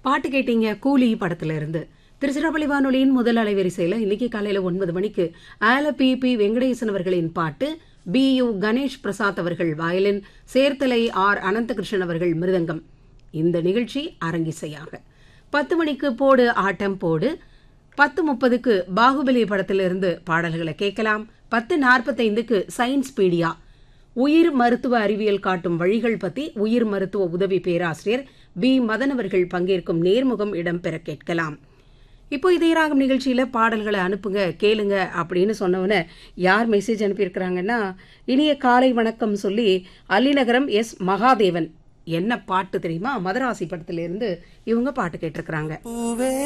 பாட்டு கேட்டீங்க கூலி படத்துல இருந்து திருச்சிராப்பள்ளி வானொலியின் முதல் அலைவரிசையில் இன்னைக்கு காலையில் ஒன்பது மணிக்கு ஆல பி பி வெங்கடேசன் அவர்களின் பாட்டு பி யு கணேஷ் பிரசாத் அவர்கள் வயலின் சேர்த்தலை ஆர் அனந்தகிருஷ்ணன் அவர்கள் மிருதங்கம் இந்த நிகழ்ச்சி அரங்கிசையாக பத்து மணிக்கு போடு ஆட்டம் போடு பத்து முப்பதுக்கு பாகுபலி படத்திலிருந்து பாடல்களை கேட்கலாம் பத்து நாற்பத்தைந்துக்கு சயின்ஸ் பீடியா உயிர் மருத்துவ அறிவியல் காட்டும் வழிகள் பத்தி உயிர் மருத்துவ உதவி பேராசிரியர் பி மதன் அவர்கள் பங்கேற்கும் நேர்முகம் இடம்பெற கேட்கலாம் இப்போ இதே ராகம் நிகழ்ச்சியில பாடல்களை அனுப்புங்க கேளுங்க அப்படின்னு சொன்னவன யார் மெசேஜ் அனுப்பியிருக்கிறாங்கன்னா இனிய காலை வணக்கம் சொல்லி அல்லிநகரம் எஸ் மகாதேவன் என்ன பாட்டு தெரியுமா மதராசி படத்திலிருந்து இவங்க பாட்டு கேட்டிருக்கிறாங்க பூவே